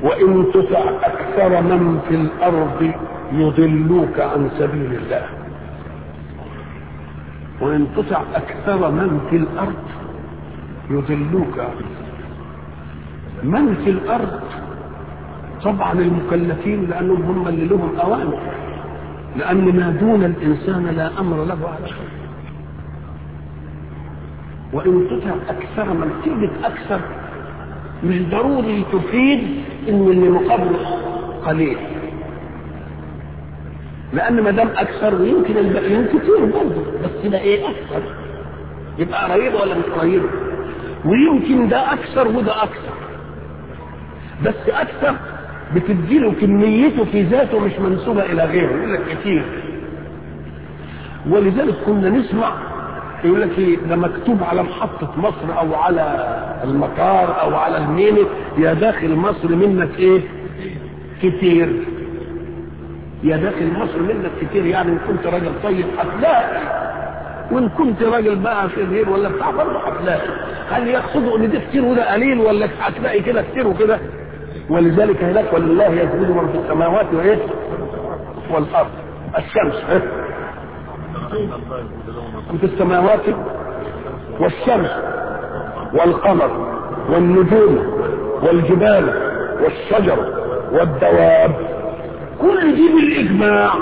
وإن تطع أكثر من في الأرض يضلوك عن سبيل الله وإن تطع أكثر من في الأرض يضلوك من في الأرض طبعا المكلفين لأنهم هم اللي لهم أوامر لأن ما دون الإنسان لا أمر له على شيء وإن تطع أكثر من كلمة أكثر مش ضروري تفيد إن اللي مقابله قليل لأن ما دام أكثر ويمكن الباقيين كتير برضه بس ده إيه أكثر يبقى قريب ولا مش قريب ويمكن ده أكثر وده أكثر بس أكثر بتديله كميته في ذاته مش منسوبة إلى غيره يقول لك كتير ولذلك كنا نسمع يقول لك ايه ده مكتوب على محطة مصر أو على المطار أو على الميني يا داخل مصر منك إيه؟ كتير يا داخل مصر منك كتير يعني إن كنت راجل طيب هتلاقي وإن كنت راجل بقى شرير ولا بتاع برضه هتلاقي هل يقصدوا إن ده كتير وده قليل ولا هتلاقي كده كتير وكده ولذلك هناك ولله يسجد من في السماوات وايه والارض الشمس إيه؟ في السماوات والشمس والقمر والنجوم والجبال والشجر والدواب كل دي بالاجماع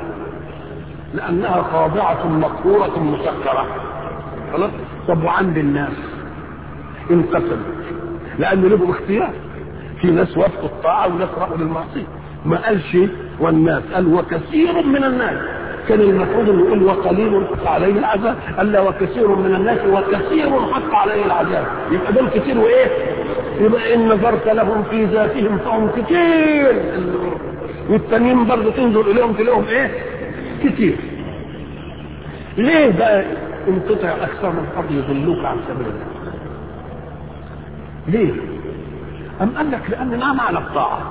لانها خاضعه مقهوره مسكره خلاص طب وعند الناس انقسمت لان لهم اختيار في ناس وافقوا الطاعه وناس راحوا للمعصيه ما قالش والناس قال وكثير من الناس كان المفروض انه يقول وقليل حق عليه العذاب قال لا وكثير من الناس وكثير حق عليه العذاب يبقى دول كتير وايه؟ يبقى ان نظرت لهم في ذاتهم فهم كتير والتانيين برضه تنظر اليهم تلاقيهم ايه؟ كتير ليه بقى ان تطع اكثر من الارض يضلوك عن سبيل الله؟ ليه؟ أم قال لك لأن ما معنى الطاعة؟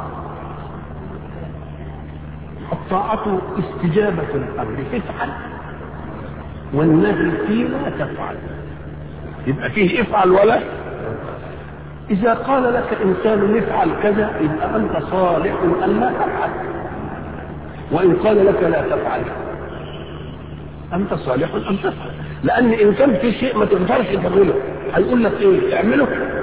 الطاعة استجابة الأمر افعل والنهي فيه لا تفعل يبقى فيه افعل ولا إذا قال لك إنسان افعل كذا يبقى أنت صالح أن لا تفعل وإن قال لك لا تفعل أنت صالح أن تفعل لأن إن كان في شيء ما تقدرش تعمله هيقول لك إيه اعمله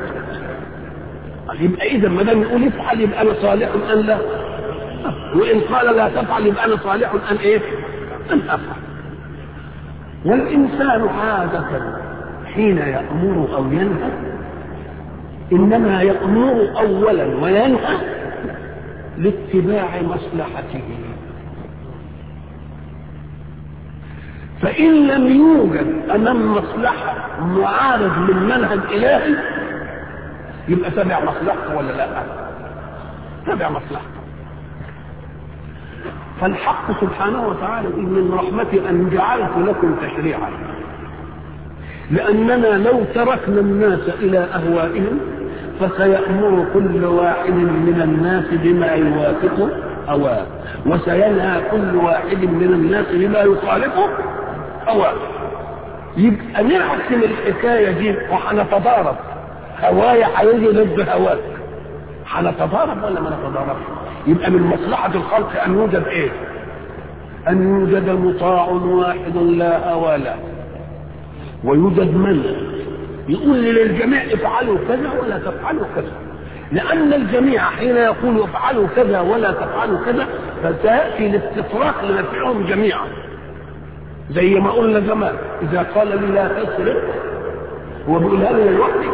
يبقى اذا ما دام يقول افعل يبقى انا صالح ان لا وان قال لا تفعل يبقى انا صالح ان ايه؟ ان افعل والانسان عادة حين يأمر او ينهى انما يأمر اولا وينهى لاتباع مصلحته فإن لم يوجد أمام مصلحة معارض من منهج إلهي يبقى تابع مصلحته ولا لا تابع مصلحته فالحق سبحانه وتعالى من رحمتي ان جعلت لكم تشريعا لاننا لو تركنا الناس الى اهوائهم فسيامر كل واحد من الناس بما يوافق هواه وسينهى كل واحد من الناس بما يخالفه هواه يبقى نحسم الحكايه دي وهنتضارب هوايا هيجي ضد هواك هنتضارب ولا ما نتضاربش يبقى من مصلحة الخلق أن يوجد إيه؟ أن يوجد مطاع واحد لا هوى له ويوجد من يقول للجميع افعلوا كذا ولا تفعلوا كذا لأن الجميع حين يقول افعلوا كذا ولا تفعلوا كذا فسيأتي الاستفراق لنفعهم جميعا زي ما قلنا زمان إذا قال لي لا تسرق هو بيقولها لي لوحدي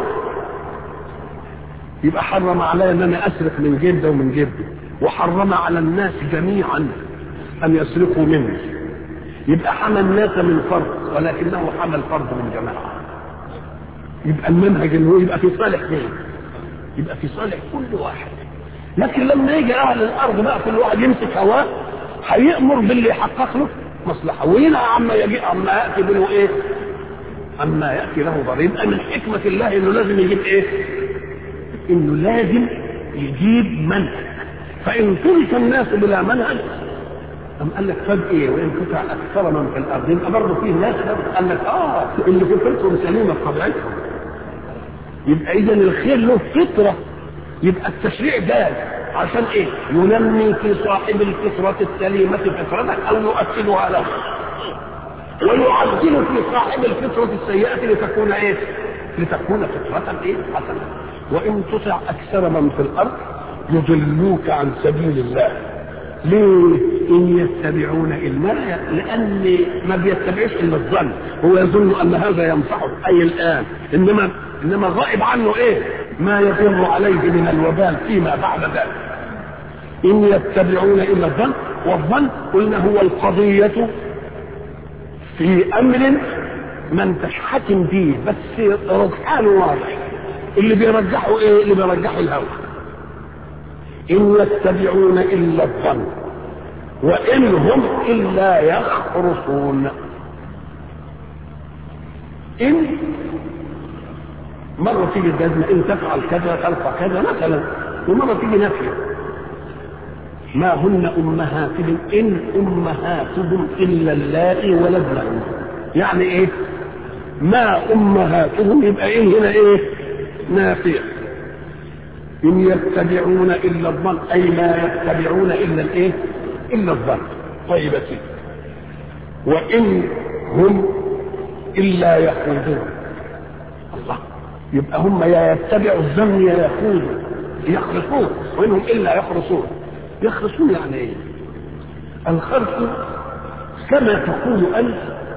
يبقى حرم علي ان انا اسرق من جيب ده ومن جيب ده وحرم على الناس جميعا ان يسرقوا مني يبقى حمى الناس من فرد ولكنه حمى الفرد من جماعه يبقى المنهج اللي هو يبقى في صالح مين؟ يبقى في صالح كل واحد لكن لما يجي اهل الارض بقى كل واحد يمسك هواه هيامر باللي يحقق له مصلحه وينهى عما يجي عما ياتي منه ايه؟ عما ياتي له ضرر يبقى من حكمه الله انه لازم يجيب ايه؟ انه لازم يجيب منهج فان ترك الناس بلا منهج أم قال لك طب ايه وان قطع اكثر من في الارض يبقى برضه فيه ناس قال لك اه اللي فطرتهم سليمه بطبيعتهم يبقى اذا الخير له فطره يبقى التشريع جاي عشان ايه ينمي في صاحب الفطرة السليمة فطرتك او يؤكدها له ويعدل في صاحب الفطرة السيئة لتكون ايه لتكون فطرة ايه حسنة وان تطع اكثر من في الارض يضلوك عن سبيل الله ليه؟ إن يتبعون إلا لأن ما بيتبعش إلا الظن هو يظن أن هذا ينفعه أي الآن إنما إنما غائب عنه إيه؟ ما يضر عليه من الوبال فيما بعد ذلك إن يتبعون إلا الظن والظن قلنا هو القضية في أمر ما انتش حاكم فيه بس رجحان واضح اللي بيرجحوا إيه؟ اللي بيرجحوا الهوى إن يتبعون إلا الظن وإن هم إلا يخرصون إن مرة تيجي الجزمة إن تفعل كذا تلقى كذا مثلا ومرة تيجي نفي ما هن أمهاتهم إن أمهاتهم إلا اللائي ولدنهم يعني إيه ما أمهاتهم يبقى إيه هنا إيه نافيه إن يتبعون إلا الظن أي ما يتبعون إلا الإيه؟ إلا الظن طيب سيدي وإن هم إلا يخوضون الله يبقى هم يا يتبعوا الظن يا يخوضوا يخرصون وإنهم إلا يخرصون يخرصون يعني إيه؟ الخرص كما تقول أنت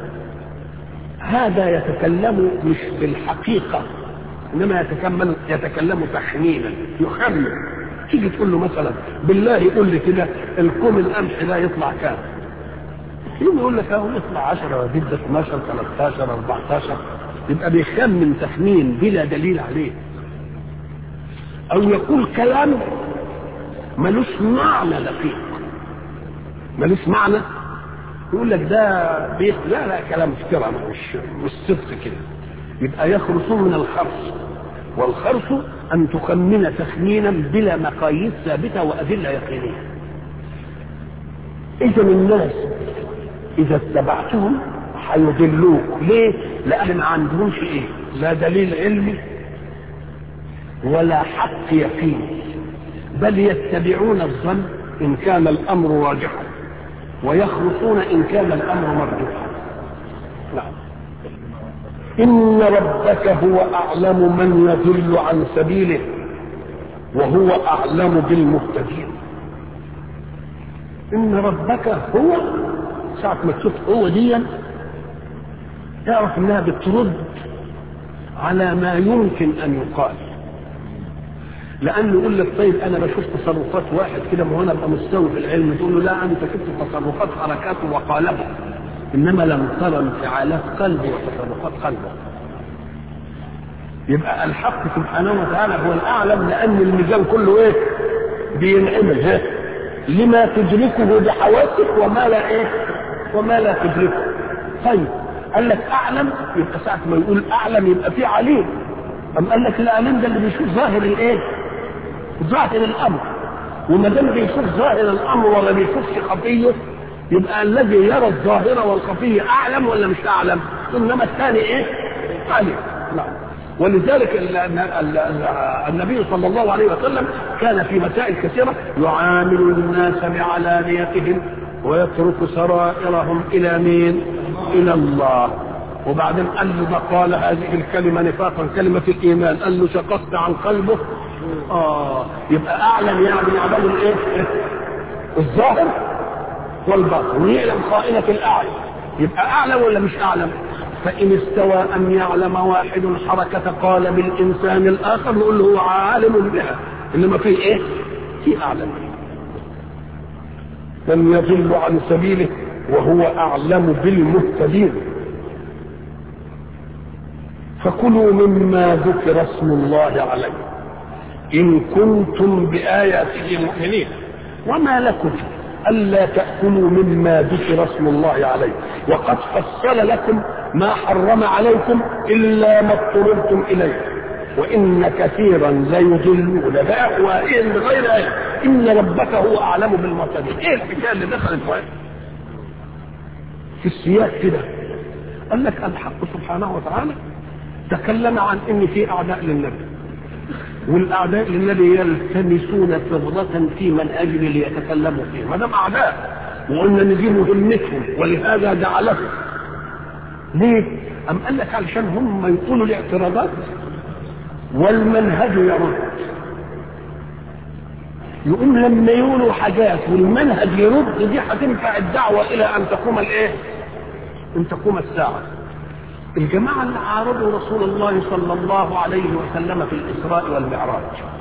هذا يتكلم مش بالحقيقة انما يتكلم يتكلم تخمينا يخمن تيجي تقول له مثلا بالله قول لي كده الكوم القمح ده يطلع كام؟ يقوم يقول لك اهو يطلع 10 وزيد 12 13 14 يبقى بيخمن تخمين بلا دليل عليه او يقول كلام ملوش معنى دقيق ملوش معنى يقول لك ده بيت لا لا كلام افتراء مش مش صدق كده يبقى يخرصون من الخرص والخرص أن تخمن تخمينا بلا مقاييس ثابتة وأدلة يقينية إذا الناس إذا اتبعتهم هيضلوك ليه؟ لأن ما عندهمش إيه؟ لا دليل علمي ولا حق يقين بل يتبعون الظن إن كان الأمر راجحا ويخرصون إن كان الأمر مرجوحا نعم إن ربك هو أعلم من يضل عن سبيله وهو أعلم بالمهتدين إن ربك هو ساعة ما تشوف هو ديا تعرف إنها بترد على ما يمكن أن يقال لأنه يقول لك طيب أنا بشوف تصرفات واحد كده ما هو أنا أبقى مستوي في العلم تقول له لا أنت شفت تصرفات حركاته وقالبه انما لم ترى انفعالات قلبه وتصرفات قلبه يبقى الحق سبحانه وتعالى هو الاعلم لان الميزان كله ايه بينعمل ها لما تدركه بحواسك وما لا ايه وما لا تدركه طيب قال لك اعلم يبقى ساعه ما يقول اعلم يبقى في عليم أم قال لك العليم ده اللي بيشوف ظاهر الايه ظاهر الامر وما دام بيشوف ظاهر الامر ولا بيشوفش خفيه يبقى الذي يرى الظاهرة والخفية أعلم ولا مش أعلم؟ إنما الثاني إيه؟ علم. نعم. ولذلك ال ال ال النبي صلى الله عليه وسلم كان في مسائل كثيرة يعامل الناس بعلانيتهم ويترك سرائرهم إلى مين؟ إلى الله. وبعدين قال له ده قال هذه الكلمة نفاقا كلمة الإيمان قال له شققت عن قلبه آه يبقى أعلم يعني يعلم الإيه؟ الظاهر والباطن ويعلم خائنة الأعين يبقى أعلم ولا مش أعلم فإن استوى أن يعلم واحد حركة قالب الإنسان الآخر نقول له هو عالم بها إنما في إيه؟ في أعلم من يضل عن سبيله وهو أعلم بالمهتدين فكلوا مما ذكر اسم الله عليه إن كنتم بآياته مؤمنين وما لكم ألا تأكلوا مما ذكر اسم الله عليه وقد فصل لكم ما حرم عليكم إلا ما اضطررتم إليه وإن كثيرا ليضلون بأهوائهم بغير علم إن ربك هو أعلم بالمعتدين إيه الحكاية اللي دخلت في السياق كده قال لك الحق سبحانه وتعالى تكلم عن ان في اعداء للنبي والاعداء للنبي يلتمسون فضلة في من اجل ليتكلموا فيه ما دام اعداء وقلنا ان دي مهمتهم ولهذا جعلهم ليه؟ أم قال لك علشان هم يقولوا الاعتراضات والمنهج يرد يقوم لما يقولوا حاجات والمنهج يرد دي هتنفع الدعوة إلى أن تقوم الإيه؟ أن تقوم الساعة الجماعة اللي عارضوا رسول الله صلى الله عليه وسلم في الإسراء والمعراج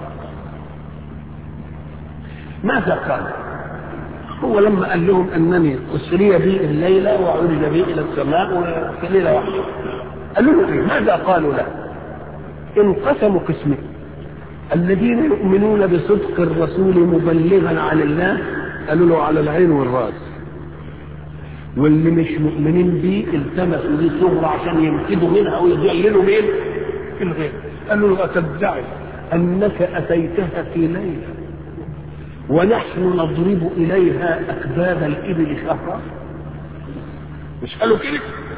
ماذا قال؟ هو لما قال لهم انني اسري بي الليله وعرج بي الى السماء في ليله واحده قالوا له ايه؟ ماذا قالوا له؟ انقسموا قسمين الذين يؤمنون بصدق الرسول مبلغا عن الله قالوا له على العين والراس واللي مش مؤمنين بيه التمسوا دي صغرى عشان ينفذوا منها ويضللوا مين؟ الغير قالوا له أتدعي أنك أتيتها في ليلة ونحن نضرب إليها أكباد الإبل شهرا مش قالوا كده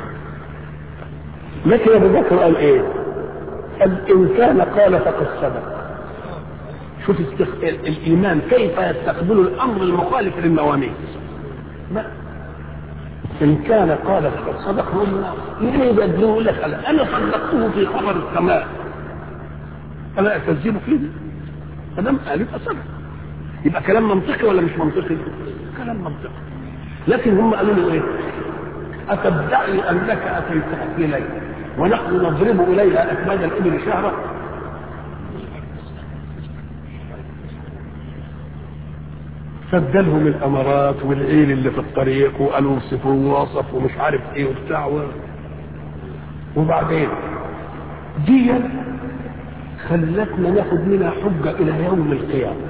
لكن أبو بكر قال إيه قال إن كان قال فقد صدق شوف استخ... الإيمان كيف يستقبل الأمر المخالف للمواميس ما إن كان قال فقد صدق هم مين يبدلوه لك أنا صدقته في خبر السماء أنا أكذبه فيه فدام قال يبقى صدق يبقى كلام منطقي ولا مش منطقي؟ كلام منطقي لكن هم قالوا له ايه؟ أتدعي أنك أتيتها في ليلة ونحن نضرب إليها أكباد الإبل شهرا فدلهم الأمارات والعيل اللي في الطريق وقالوا اوصفوا ووصف ومش عارف ايه وبتاع و... وبعدين دي خلتنا ناخد منها حجة إلى يوم القيامة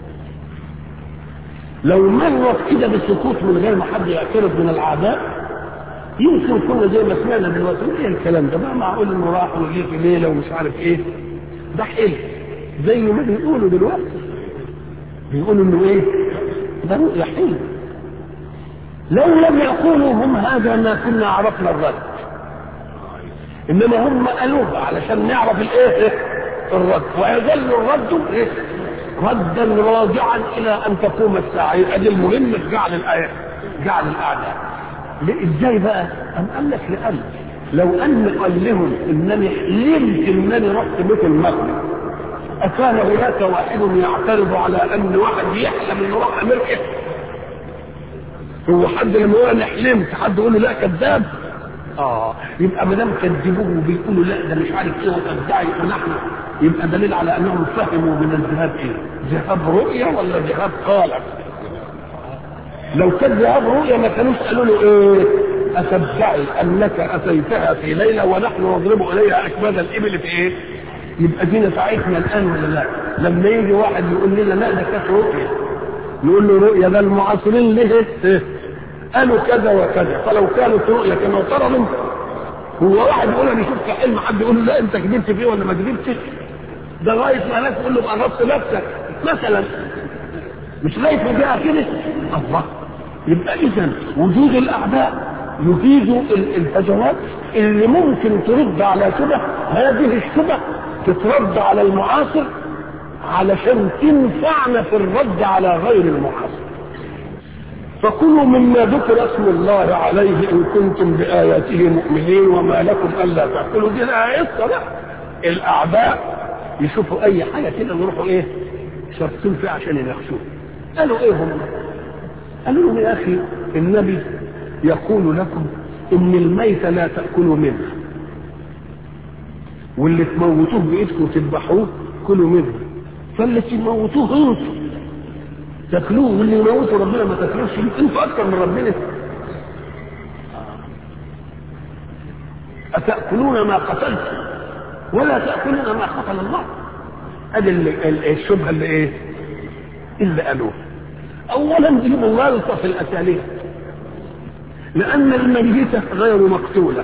لو مرت كده بالسكوت من غير ما حد يعترض من الأعداء يمكن كنا زي ما سمعنا دلوقتي ايه الكلام ده بقى معقول انه راح وجه في ليله ومش عارف ايه ده حلم زي ما بيقولوا دلوقتي بيقولوا انه ايه ده رؤيا حلم لو لم يقولوا هم هذا ما كنا عرفنا الرد انما هم قالوها علشان نعرف الايه الرد ويظل الرد ايه ردا راجعا الى ان تقوم الساعه يبقى دي المهمه جعل الايه جعل الاعداء ازاي بقى؟ أم قال لك لأن لو أن قال لهم إنني حلمت إنني رحت بيت المقدس أكان هناك واحد يعترض على أن واحد يحلم إنه راح أمريكا؟ هو حد لما يقول أنا حلمت حد يقول له لا كذاب؟ اه يبقى ما دام كذبوه وبيقولوا لا ده مش عارف ايه وتدعي ونحن يبقى دليل على انهم فهموا من الذهاب ايه؟ ذهاب رؤيه ولا ذهاب قالب؟ لو كان ذهاب رؤيا ما كانوش قالوا له ايه اتدعي انك اتيتها في ليله ونحن نضرب اليها اكباد الابل في ايه يبقى دي نفعتنا الان ولا لا لما يجي واحد يقول لنا لا ده كانت رؤيا نقول له رؤيا ده المعاصرين ليه إيه؟ قالوا كذا وكذا فلو كانت رؤيا كما افترضوا هو واحد يقول انا شفت حلم حد يقول له لا انت كذبت فيه ولا ما كذبتش ده لغايه ما ناس تقول له قربت نفسك مثلا مش لقيت بيها كده الله يبقى اذا وجود الاعداء يفيد الفجوات اللي ممكن ترد على شبه هذه الشبه تترد على المعاصر علشان تنفعنا في الرد على غير المعاصر فكلوا مما ذكر اسم الله عليه ان كنتم باياته مؤمنين وما لكم الا تاكلوا دي الايه بقى الاعداء يشوفوا اي حاجه كده يروحوا ايه شرطين فيها عشان يناقشوه قالوا ايه هم قالوا لهم يا اخي النبي يقول لكم ان الميت لا تاكلوا منه واللي تموتوه بايدكم وتذبحوه كلوا منه فاللي تموتوه انتوا تاكلوه واللي يموتوا ربنا ما تاكلوش انتوا اكثر من ربنا اتاكلون ما قتلتم ولا تاكلون ما قتل الله ادي الشبهه اللي ايه اللي قالوه اولا دي مغالطه في الاساليب لان الميته غير مقتوله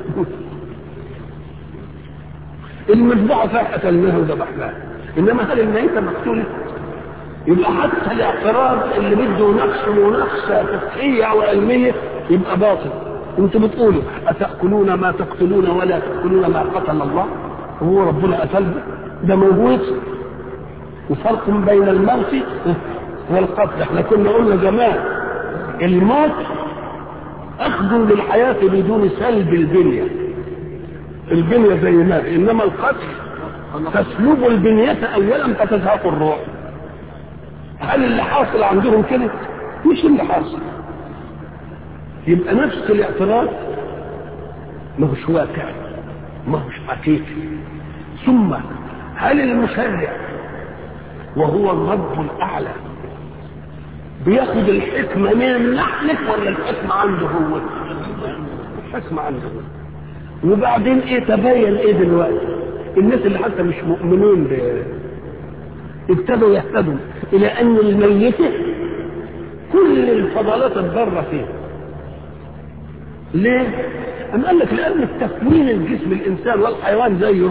المذبوحه فيها قتلناها وذبحناها انما هل الميته مقتوله يبقى حتى الاعتراض اللي بده نقص مناقشه فقهيه وعلميه يبقى باطل انتوا بتقولوا اتاكلون ما تقتلون ولا تاكلون ما قتل الله هو ربنا قتل ده موجود وفرق بين الموت والقتل احنا كنا قلنا زمان الموت اخذ للحياة بدون سلب البنية البنية زي ما انما القتل تسلب البنية اولا فتزهق الروح هل اللي حاصل عندهم كده مش اللي حاصل يبقى نفس الاعتراض ما هوش واقع ما هوش حقيقي ثم هل المشرع وهو الرب الاعلى بياخد الحكمه من نحلك ولا الحكمه عنده هو الحكمه عنده هو وبعدين ايه تبين ايه دلوقتي الناس اللي حتى مش مؤمنين ب ابتدوا يهتدوا الى ان الميتة كل الفضلات الضاره فيه ليه؟ أم قال لك لأن التكوين الجسم الإنسان والحيوان زيه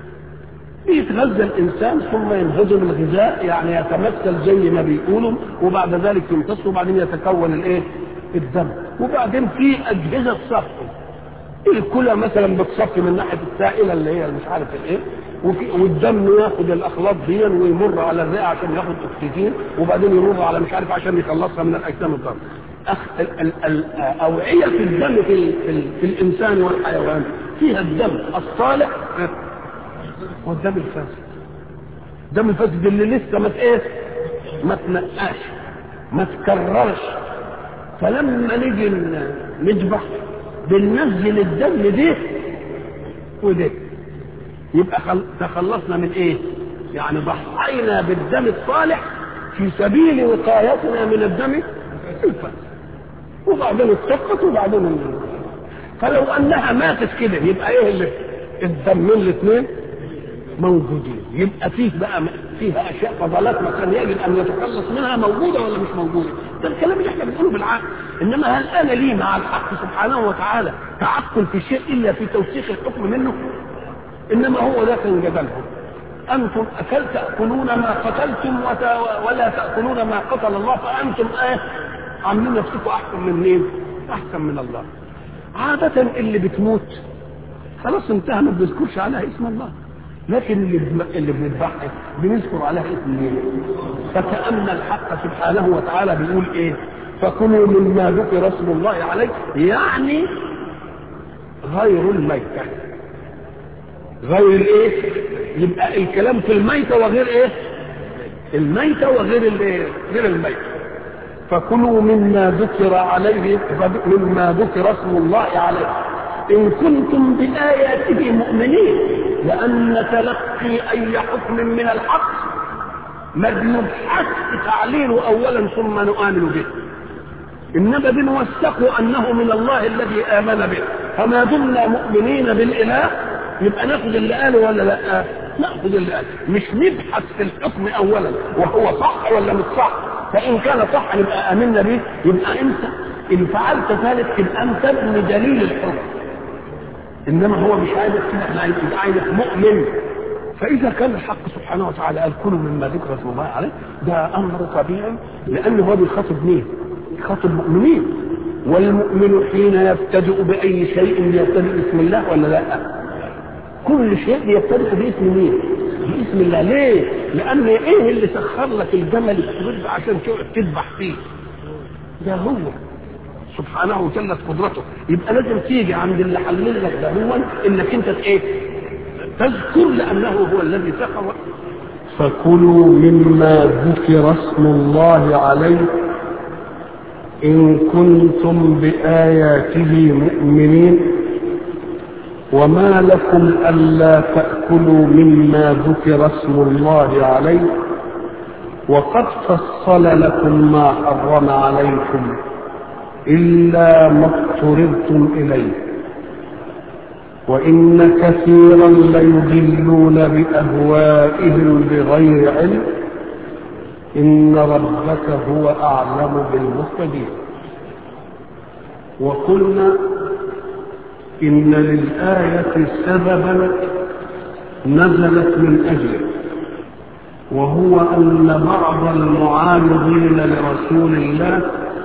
بيتغذى الإنسان ثم ينهضم الغذاء يعني يتمثل زي ما بيقولوا وبعد ذلك يمتص وبعدين يتكون الإيه؟ الدم وبعدين في أجهزة صفي الكلى مثلا بتصفي من ناحية السائلة اللي هي مش عارف الإيه وفي والدم ياخد الاخلاط دي ويمر على الرئه عشان ياخد اكسجين وبعدين يمر على مش عارف عشان يخلصها من الاجسام الضاره أخ... ال... ال... الأوعية في الدم في, ال... في, ال... في الإنسان والحيوان فيها الدم الصالح والدم الفاسد الدم الفاسد اللي لسه ما ايه ما تنقاش ما تكررش فلما نيجي نذبح بننزل الدم ده وده يبقى خل... تخلصنا من ايه يعني ضحينا بالدم الصالح في سبيل وقايتنا من الدم الفاسد وبعدين اتفقت وبعدين ال... فلو انها ماتت كده يبقى ايه اللي الدمين الاثنين موجودين يبقى فيه بقى فيها اشياء فضلات ما كان يجب ان يتخلص منها موجوده ولا مش موجوده ده الكلام اللي احنا بنقوله بالعقل انما هل انا لي مع الحق سبحانه وتعالى تعقل في شيء الا في توثيق الحكم منه انما هو ده كان جدلهم انتم اكل تاكلون ما قتلتم ولا تاكلون ما قتل الله فانتم ايه عاملين نفسكم احسن من مين؟ احسن من الله. عادة اللي بتموت خلاص انتهى ما بنذكرش عليها اسم الله. لكن اللي بم... اللي بنذبحها بنذكر عليها اسم مين؟ فكأن الحق سبحانه وتعالى بيقول ايه؟ فكلوا مما ذكر اسم الله عليه يعني غير الميتة. غير الايه؟ يبقى الكلام في الميتة وغير ايه؟ الميتة وغير الايه؟ غير الميتة. فكلوا مما ذكر عليه مما ذكر اسم الله عليه إن كنتم بآياته مؤمنين لأن تلقي أي حكم من الحق ما بنبحث تعليله أولا ثم نؤمن به إنما بنوثقه أنه من الله الذي آمن به فما دمنا مؤمنين بالإله يبقى ناخذ اللي قاله ولا لا؟ ناخذ اللي قاله مش نبحث في الحكم أولا وهو صح ولا مش صح فإن كان صح نبقى آمنا به يبقى أنت إن فعلت ذلك تبقى أنت ابن دليل الحكم إنما هو مش عايزك كده احنا عايزك مؤمن فإذا كان الحق سبحانه وتعالى قال كلوا مما ذكر اسم الله عليه ده أمر طبيعي لأنه هو بيخاطب مين؟ يخاطب المؤمنين والمؤمن حين يبتدئ بأي شيء يبتدئ باسم الله ولا لا؟ كل شيء يبتدئ باسم مين؟ باسم الله ليه؟ لأن إيه اللي سخر لك الجمل الكبير عشان تذبح فيه؟ ده هو سبحانه وجلت قدرته يبقى لازم تيجي عند اللي حلل لك ده هو انك انت ايه؟ تذكر لانه هو الذي سخر فكلوا مما ذكر اسم الله عليه إن كنتم بآياته مؤمنين وما لكم ألا تأكلوا مما ذكر اسم الله عليه وقد فصل لكم ما حرم عليكم إلا ما اضطررتم إليه وإن كثيرا ليضلون بأهوائهم بغير علم إن ربك هو أعلم بالمهتدين وقلنا إن للآية سببا نزلت من أجله وهو أن بعض المعارضين لرسول الله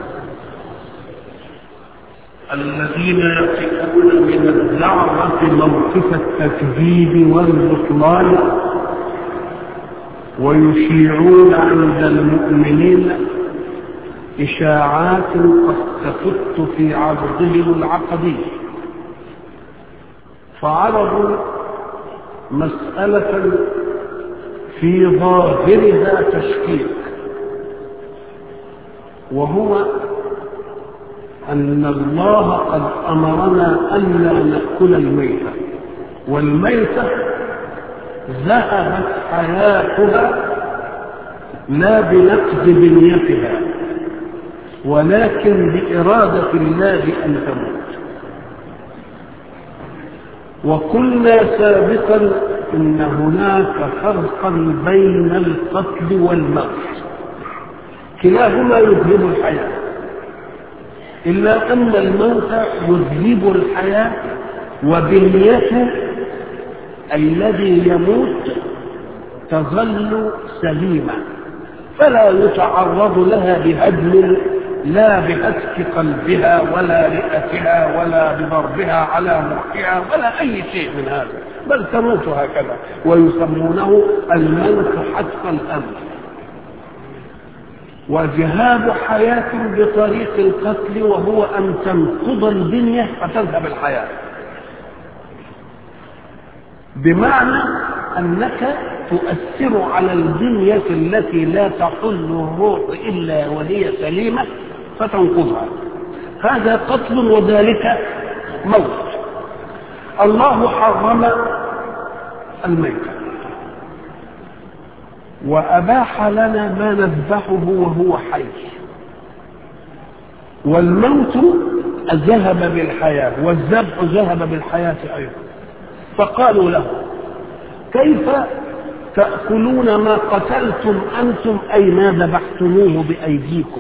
الذين يقفون من الدعوة موقف التكذيب والبطلان ويشيعون عند المؤمنين إشاعات قد تفت في عرضهم العقدي فعرضوا مسألة في ظاهرها تشكيك وهو أن الله قد أمرنا ألا نأكل الميتة والميتة ذهبت حياتها لا بنقد بنيتها ولكن بإرادة الله أن تموت وقلنا سابقا إن هناك فرقا بين القتل والموت كلاهما يذهب الحياة إلا أن الموت يذهب الحياة وبنيته الذي يموت تظل سليمة فلا يتعرض لها بهدم لا بهتك قلبها ولا رئتها ولا بضربها على مخها ولا أي شيء من هذا بل تموت هكذا ويسمونه الموت حتف الأمر وذهاب حياة بطريق القتل وهو أن تنقض البنية فتذهب الحياة بمعنى أنك تؤثر على البنية التي لا تحل الروح إلا وهي سليمة فتنقضها هذا قتل وذلك موت الله حرم الميتة وأباح لنا ما نذبحه وهو حي والموت ذهب بالحياة والذبح ذهب بالحياة أيضا فقالوا له كيف تأكلون ما قتلتم أنتم أي ما ذبحتموه بأيديكم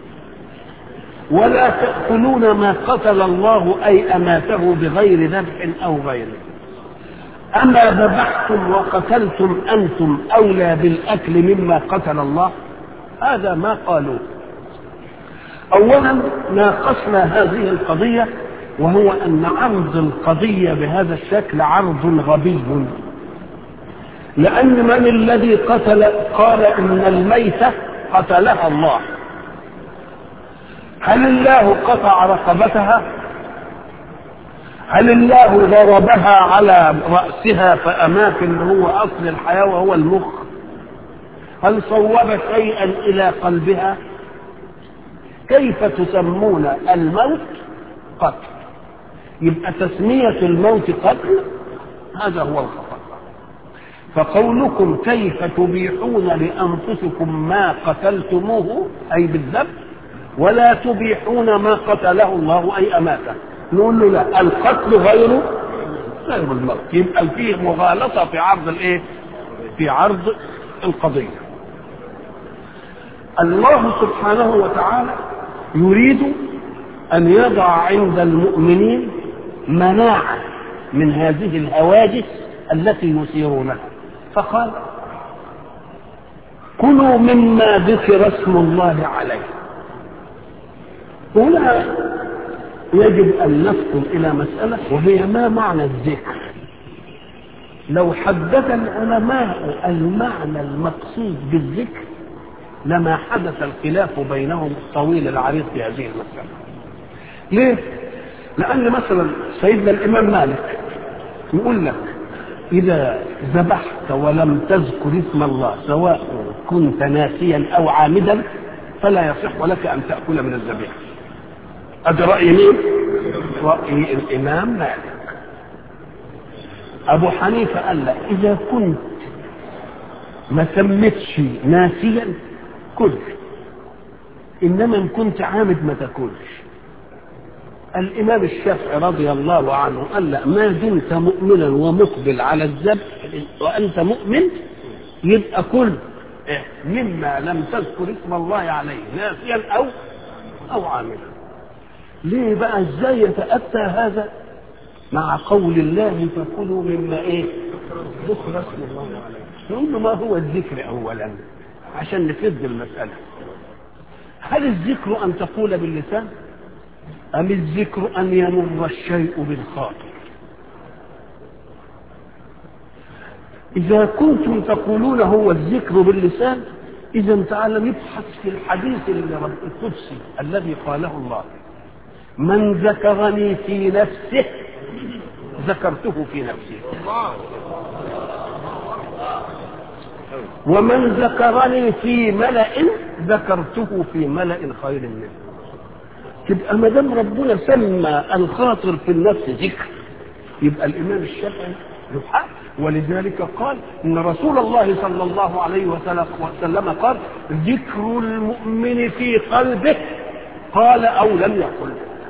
ولا تأكلون ما قتل الله أي أماته بغير ذبح أو غيره أما ذبحتم وقتلتم أنتم أولى بالأكل مما قتل الله هذا ما قالوا أولا ناقشنا هذه القضية وهو أن عرض القضية بهذا الشكل عرض غبي لأن من الذي قتل قال إن الميتة قتلها الله هل الله قطع رقبتها هل الله ضربها على رأسها فأمات اللي هو أصل الحياة وهو المخ هل صوب شيئا إلى قلبها كيف تسمون الموت قتل يبقى تسمية الموت قتل هذا هو الخطأ فقولكم كيف تبيحون لأنفسكم ما قتلتموه أي بالذبح ولا تبيحون ما قتله الله أي أماته نقول له لا القتل غير غير الموت يبقى فيه مغالطة في عرض الايه في عرض القضية الله سبحانه وتعالى يريد أن يضع عند المؤمنين مناعة من هذه الهواجس التي يثيرونها فقال كلوا مما ذكر اسم الله عليه هنا يجب أن ندخل إلى مسألة وهي ما معنى الذكر لو حدث العلماء المعنى المقصود بالذكر لما حدث الخلاف بينهم الطويل العريض في هذه المسألة ليه؟ لأن مثلا سيدنا الإمام مالك يقول لك إذا ذبحت ولم تذكر اسم الله سواء كنت ناسيا أو عامدا فلا يصح لك أن تأكل من الذبيحة هذا رأي مين؟ رأي الإمام مالك أبو حنيفة قال لا إذا كنت ما سميتش ناسيا كل إنما إن كنت عامد ما تاكلش الإمام الشافعي رضي الله عنه قال لا ما دمت مؤمنا ومقبل على الذبح وأنت مؤمن يبقى كل مما لم تذكر اسم الله عليه ناسيا أو أو عاملا ليه بقى ازاي يتأتى هذا مع قول الله فكلوا مما ايه ذكر اسم الله عليه نقول له ما هو الذكر اولا عشان نفد المسألة هل الذكر ان تقول باللسان ام الذكر ان يمر الشيء بالخاطر إذا كنتم تقولون هو الذكر باللسان إذا تعالى نبحث في الحديث القدسي الذي قاله الله من ذكرني في نفسه ذكرته في نفسي ومن ذكرني في ملأ ذكرته في ملأ خير منه تبقى ما دام ربنا سمى الخاطر في النفس ذكر يبقى الامام الشافعي له حق ولذلك قال ان رسول الله صلى الله عليه وسلم قال ذكر المؤمن في قلبه قال او لم يقل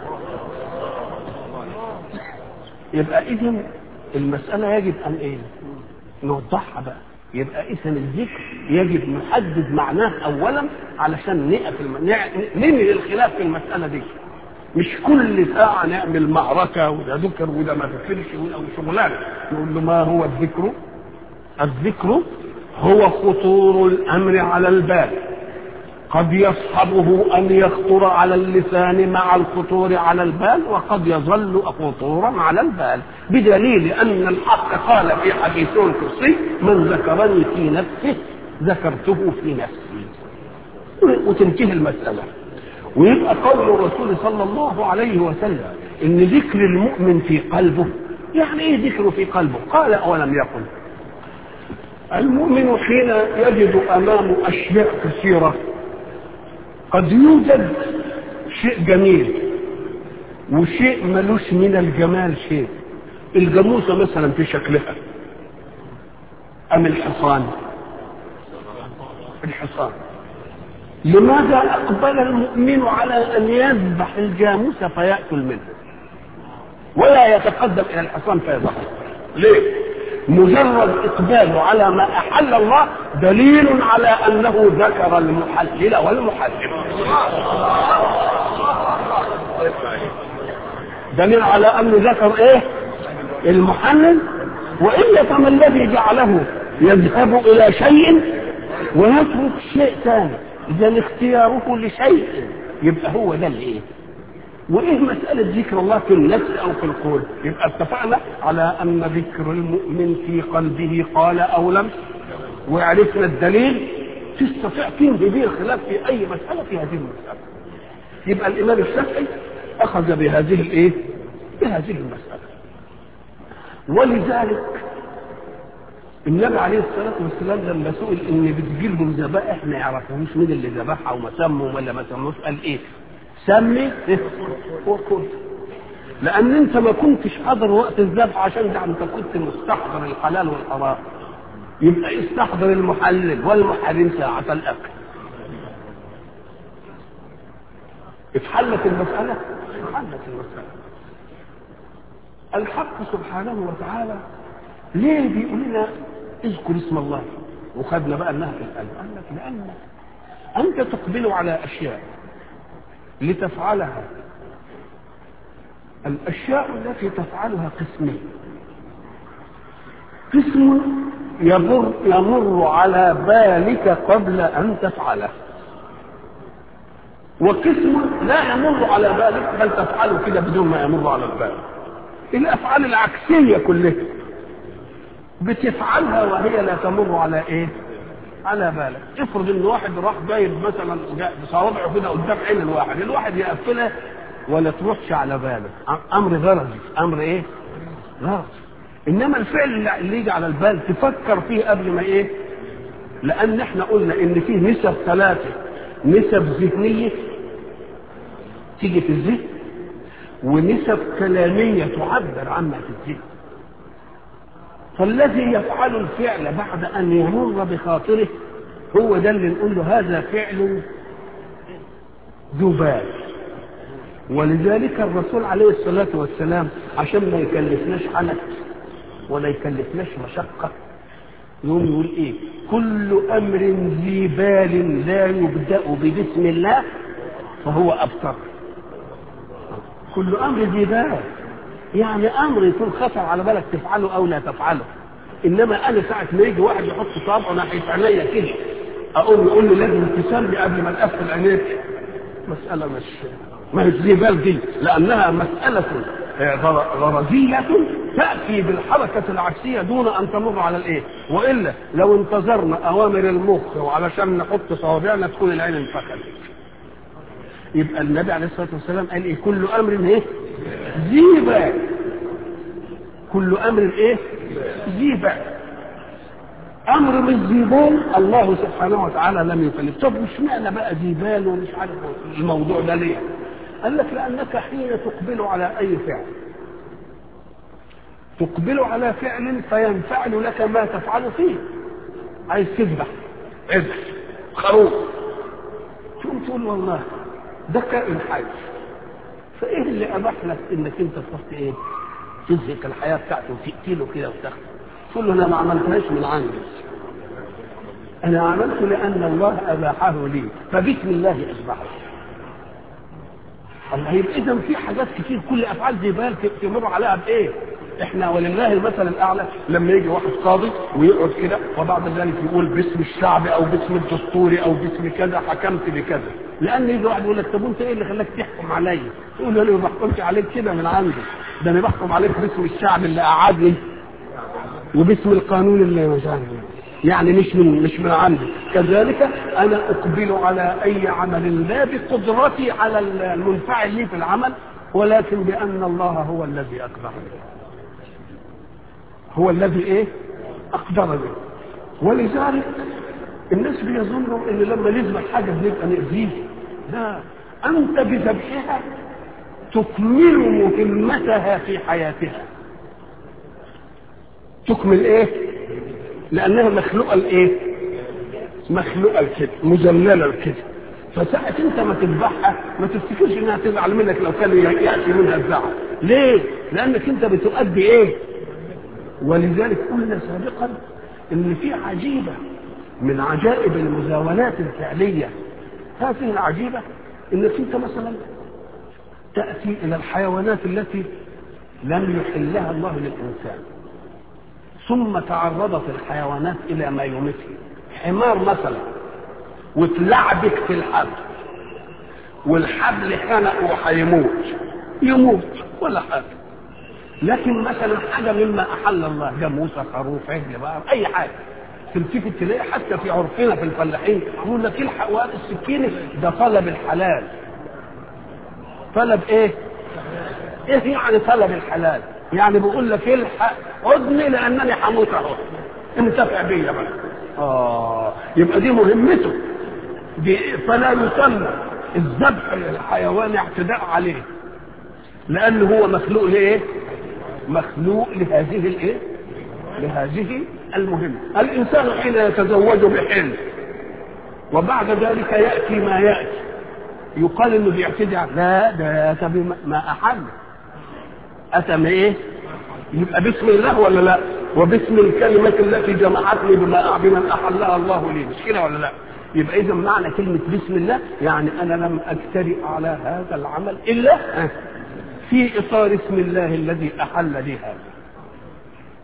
يبقى اذا المساله يجب ان ايه نوضحها بقى يبقى اذا الذكر يجب نحدد معناه اولا علشان نقف الم... ننهي الخلاف في المساله دي مش كل ساعه نعمل معركه وده ذكر وده ما ذكرش او شغلانه نقول له ما هو الذكر الذكر هو خطور الامر على البال قد يصحبه ان يخطر على اللسان مع الخطور على البال وقد يظل خطورا على البال بدليل ان الحق قال في حديث القدسي من ذكرني في نفسه ذكرته في نفسي وتنتهي المساله ويبقى قول الرسول صلى الله عليه وسلم ان ذكر المؤمن في قلبه يعني ايه ذكره في قلبه قال اولم يقل المؤمن حين يجد امامه اشياء كثيره قد يوجد شيء جميل وشيء ملوش من الجمال شيء الجاموسه مثلا في شكلها ام الحصان الحصان لماذا اقبل المؤمن على ان يذبح الجاموسه فياكل منه ولا يتقدم الى الحصان فيذبح ليه مجرد اقباله على ما احل الله دليل على انه ذكر المحلل والمحرم دليل على انه ذكر ايه المحلل والا فما الذي جعله يذهب الى شيء ويترك شيء ثاني اذا اختياره لشيء يبقى هو ده الايه وايه مسألة ذكر الله في النفس او في القول يبقى اتفقنا على ان ذكر المؤمن في قلبه قال او لم وعرفنا الدليل تستطيع تنهي به الخلاف في اي مسألة في هذه المسألة يبقى الامام الشافعي اخذ بهذه الايه بهذه المسألة ولذلك النبي عليه الصلاة والسلام لما سئل ان بتجيلهم ذبائح ما يعرفوش مين اللي ذبحها وما سموا ولا ما سموش قال ايه سمي وكل لان انت ما كنتش حاضر وقت الذبح عشان ده انت كنت مستحضر الحلال والحرام يبقى استحضر المحلل والمحرم ساعة الاكل اتحلت المسألة اتحلت المسألة الحق سبحانه وتعالى ليه بيقول لنا اذكر اسم الله وخدنا بقى انها في القلب قال لك لان انت تقبل على اشياء لتفعلها الاشياء التي تفعلها قسمين قسم يمر يمر على بالك قبل ان تفعله وقسم لا يمر على بالك بل تفعله كده بدون ما يمر على البال الافعال العكسيه كلها بتفعلها وهي لا تمر على ايه على بالك افرض ان واحد راح جايب مثلا بصوابعه كده قدام عين الواحد الواحد يقفلها ولا تروحش على باله امر غرضي امر ايه غرض انما الفعل اللي يجي على البال تفكر فيه قبل ما ايه لان احنا قلنا ان فيه نسب ثلاثه نسب ذهنيه تيجي في الذهن ونسب كلاميه تعبر عما في الذهن فالذي يفعل الفعل بعد ان يمر بخاطره هو ده اللي نقول له هذا فعل ذو بال ولذلك الرسول عليه الصلاة والسلام عشان ما يكلفناش حنك ولا يكلفناش مشقة يقوم يقول ايه كل امر ذي بال لا يبدأ ببسم الله فهو ابتر كل امر ذي بال يعني امر يكون خطر على بالك تفعله او لا تفعله انما انا ساعه ما يجي واحد يحط صابعه ناحيه عينيا كده اقوم يقول لي لازم تسمي قبل ما تقفل عينيك مساله مش ما هي زي بال دي لانها مساله غرزيه تأتي بالحركة العكسية دون أن تمر على الإيه وإلا لو انتظرنا أوامر المخ وعلشان نحط صوابعنا تكون العين انفخت يبقى النبي عليه الصلاة والسلام قال إيه كل أمر إيه ذي بال كل أمر إيه ذي بال امر مش ذي بال الله سبحانه وتعالى لم يكلف طب مش معنى بقى ذي بال ومش عارف الموضوع ده ليه قال لك لانك حين تقبل على اي فعل تقبل على فعل فينفعل لك ما تفعل فيه عايز تذبح عزل خروف تقوم تقول والله ده كائن حي فايه اللي اباح لك انك انت تروح ايه تزهق الحياه بتاعته وتقتله كده وتاخده تقول له انا ما عملتهاش من عندي انا عملت لان الله اباحه لي فبسم الله اذبحه الله يبقى اذا في حاجات كتير كل افعال زي بال تمر عليها بايه احنا ولله المثل الاعلى لما يجي واحد قاضي ويقعد كده وبعد ذلك يقول باسم الشعب او باسم الدستوري او باسم كذا حكمت بكذا لان يجي واحد يقول لك طب انت ايه اللي خلاك تحكم عليا؟ تقول له انا ما بحكمش عليك كده من عندي ده انا بحكم عليك باسم الشعب اللي قعدني وباسم القانون اللي مش عارف يعني مش من مش من عندي كذلك انا اقبل على اي عمل لا بقدرتي على المنفعل لي في العمل ولكن بان الله هو الذي اقدرني هو الذي ايه اقدرني ولذلك الناس بيظنوا ان لما نذبح حاجه بنبقى نأذيه لا انت بذبحها تكمل مهمتها في حياتها تكمل ايه لانها مخلوقه لايه مخلوقه لكده مذلله لكده فساعة انت ما تذبحها ما تفتكرش انها تزعل منك لو كان ياتي منها الزعل ليه لانك انت بتؤدي ايه ولذلك قلنا سابقا ان في عجيبه من عجائب المزاولات الفعليه هذه العجيبه انك انت مثلا تاتي الى الحيوانات التي لم يحلها الله للانسان ثم تعرضت الحيوانات الى ما يمثل حمار مثلا وتلعبك في الحبل والحبل خنق وهيموت يموت ولا حاجه لكن مثلا حاجه مما احل الله جاموسه خروف عجل بقى اي حاجه تمسكي تلاقي حتى في عرفنا في الفلاحين يقول لك الحق وقت السكينه ده طلب الحلال طلب ايه؟ ايه يعني طلب الحلال؟ يعني بيقول لك الحق اذني لانني هموت اهو انتفع بيا بقى اه يبقى دي مهمته دي فلا يسمى الذبح للحيوان اعتداء عليه لانه هو مخلوق لايه؟ مخلوق لهذه الايه؟ لهذه المهمه الانسان حين يتزوج بحلم وبعد ذلك ياتي ما ياتي يقال انه بيعتدي لا ده اتى بما احل اتى ما ايه؟ يبقى باسم الله ولا لا؟ وباسم الكلمة التي جمعتني بما بمن أحلها الله لي مش كده ولا لا؟ يبقى إذا معنى كلمة بسم الله يعني أنا لم أجترئ على هذا العمل إلا في إطار اسم الله الذي أحل لي هذا